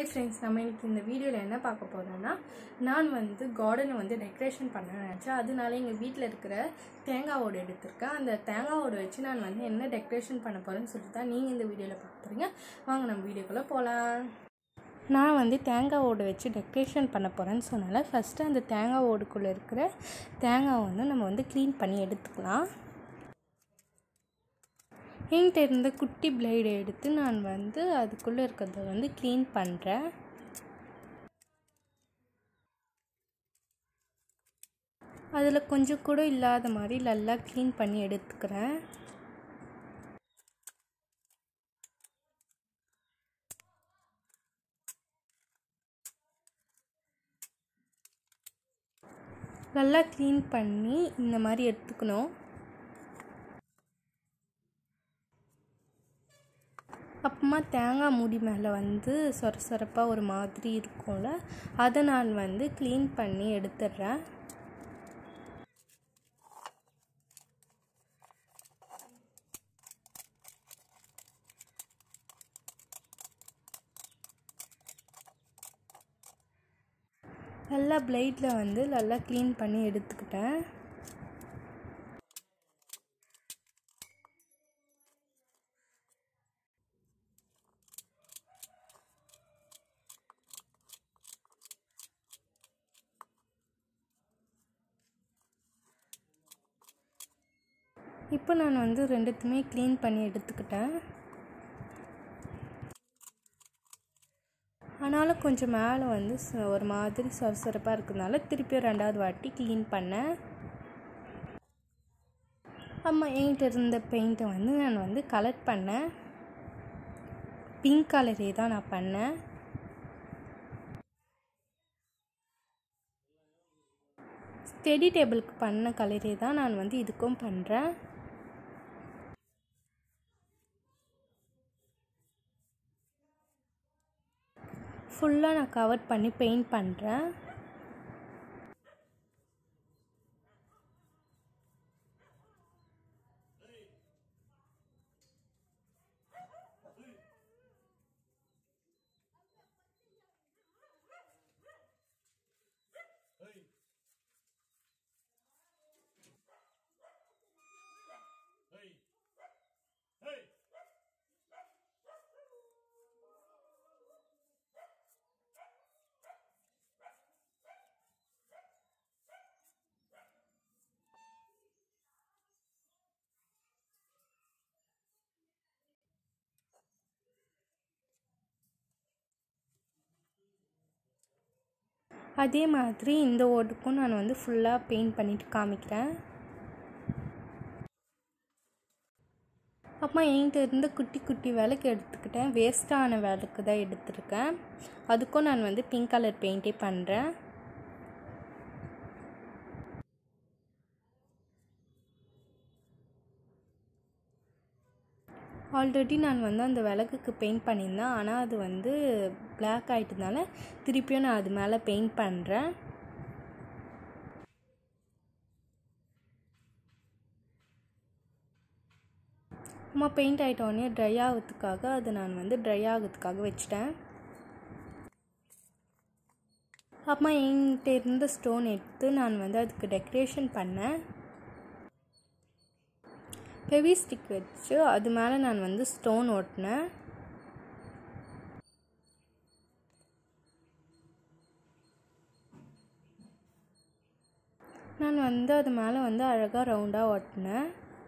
hi friends நம்ம இன்னைக்கு இந்த வீடியோவில் என்ன பார்க்க போகிறோன்னா நான் வந்து கார்டனை வந்து டெக்கரேஷன் பண்ண நினச்சேன் அதனால எங்கள் வீட்டில் இருக்கிற தேங்காய் ஓடு எடுத்திருக்கேன் அந்த தேங்காய் ஓடு வச்சு நான் வந்து என்ன டெக்கரேஷன் பண்ண போகிறேன்னு சொல்லிட்டு தான் நீங்கள் இந்த வீடியோவில் பார்க்க போகிறீங்க வாங்க நம்ம வீடியோக்குள்ளே போகலாம் நான் வந்து தேங்காய் ஓடு வச்சு டெக்கரேஷன் பண்ண போகிறேன்னு சொன்னால ஃபஸ்ட்டு அந்த தேங்காய் ஓடுக்குள்ளே இருக்கிற தேங்காய் வந்து நம்ம வந்து க்ளீன் பண்ணி எடுத்துக்கலாம் என்கிட்ட இருந்த குட்டி பிளேடை எடுத்து நான் வந்து அதுக்குள்ளே இருக்கிறத வந்து க்ளீன் பண்ணுறேன் அதில் கொஞ்சம் கூட இல்லாத மாதிரி நல்லா க்ளீன் பண்ணி எடுத்துக்கிறேன் நல்லா க்ளீன் பண்ணி இந்த மாதிரி எடுத்துக்கணும் அப்புறமா தேங்காய் மூடி மேலே வந்து சொர சொரப்பாக ஒரு மாதிரி இருக்கும்ல அதை நான் வந்து க்ளீன் பண்ணி எடுத்துடுறேன் நல்லா பிளேட்டில் வந்து நல்லா க்ளீன் பண்ணி எடுத்துக்கிட்டேன் இப்போ நான் வந்து ரெண்டுத்துமே க்ளீன் பண்ணி எடுத்துக்கிட்டேன் ஆனாலும் கொஞ்சம் மேலே வந்து ச- ஒரு மாதிரி சொரசொரப்பாக இருக்கிறதுனால திருப்பியும் ரெண்டாவது வாட்டி க்ளீன் பண்ணேன் அம்மா என்கிட்ட இருந்த பெயிண்ட்டை வந்து நான் வந்து கலர் பண்ணேன் பிங்க் கலரே தான் நான் பண்ணேன் ஸ்டெடி டேபிளுக்கு பண்ண கலரே தான் நான் வந்து இதுக்கும் பண்ணுறேன் ஃபுல்லாக நான் கவர் பண்ணி பெயிண்ட் பண்ணுறேன் அதே மாதிரி இந்த ஓட்டுக்கும் நான் வந்து ஃபுல்லாக பெயிண்ட் பண்ணிட்டு காமிக்கிறேன் அப்புறமா என்கிட்ட இருந்த குட்டி குட்டி விளக்கு எடுத்துக்கிட்டேன் வேஸ்ட்டான விளக்கு தான் எடுத்திருக்கேன் அதுக்கும் நான் வந்து பிங்க் கலர் பெயிண்டே பண்ணுறேன் ஆல்ரெடி நான் வந்து அந்த விளக்குக்கு பெயிண்ட் பண்ணியிருந்தேன் ஆனால் அது வந்து பிளாக் ஆகிட்டதுனால திருப்பியும் நான் அது மேலே பெயிண்ட் பண்ணுறேன் அம்மா பெயிண்ட் ஆகிட்டோடனே ட்ரை ஆகிறதுக்காக அது நான் வந்து ட்ரை ஆகிறதுக்காக வச்சிட்டேன் அப்புறமா என்கிட்ட இருந்த ஸ்டோன் எடுத்து நான் வந்து அதுக்கு டெக்கரேஷன் பண்ணேன் ஹெவி ஸ்டிக் வச்சு அது மேலே நான் வந்து ஸ்டோன் ஒட்டினேன் நான் வந்து அது மேலே வந்து அழகாக ரவுண்டாக ஒட்டினேன்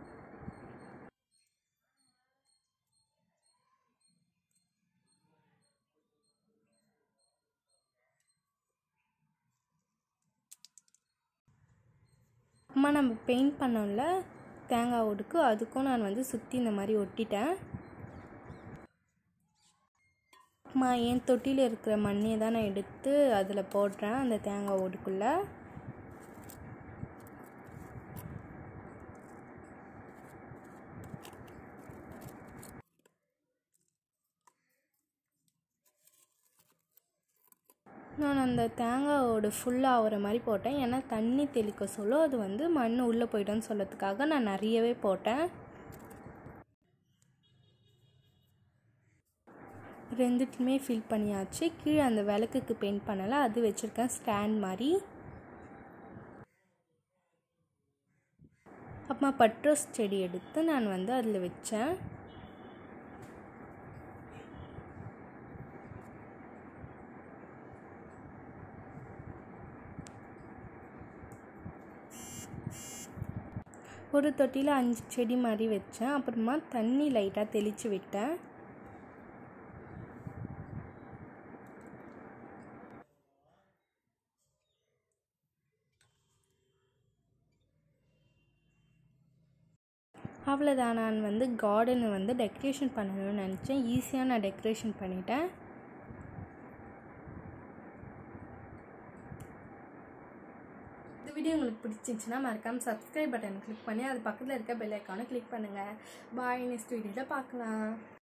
அம்மா நம்ம பெயிண்ட் பண்ணோம்ல தேங்காய் ஓடுக்கு அதுக்கும் நான் வந்து சுற்றி இந்த மாதிரி ஒட்டிட்டேன் அம்மா என் தொட்டியில் இருக்கிற மண்ணே தான் நான் எடுத்து அதில் போடுறேன் அந்த தேங்காய் ஓடுக்குள்ளே நான் அந்த தேங்காய் ஓடு ஃபுல்லாக ஆகிற மாதிரி போட்டேன் ஏன்னா தண்ணி தெளிக்க சொல்ல அது வந்து மண் உள்ளே போய்ட்டோன்னு சொல்லத்துக்காக நான் நிறையவே போட்டேன் ரெண்டுத்துமே ஃபில் பண்ணியாச்சு கீழே அந்த விளக்குக்கு பெயிண்ட் பண்ணலை அது வச்சுருக்கேன் ஸ்டாண்ட் மாதிரி அப்புறமா பட்ரோஸ் செடி எடுத்து நான் வந்து அதில் வச்சேன் ஒரு தொட்டியில் அஞ்சு செடி மாதிரி வச்சேன் அப்புறமா தண்ணி லைட்டாக தெளித்து விட்டேன் அவ்வளோதான் நான் வந்து கார்டனை வந்து டெக்கரேஷன் பண்ணணும்னு நினச்சேன் ஈஸியாக நான் டெக்கரேஷன் பண்ணிட்டேன் இந்த வீடியோ உங்களுக்கு பிடிச்சிருந்துச்சுன்னா மறக்காமல் சப்ஸ்கிரைப் பட்டன் கிளிக் பண்ணி அது பக்கத்தில் இருக்க பெல் ஐக்கானை கிளிக் பண்ணுங்கள் பாய் நெக்ஸ்ட் வீடியோவில் பார்க்கலாம்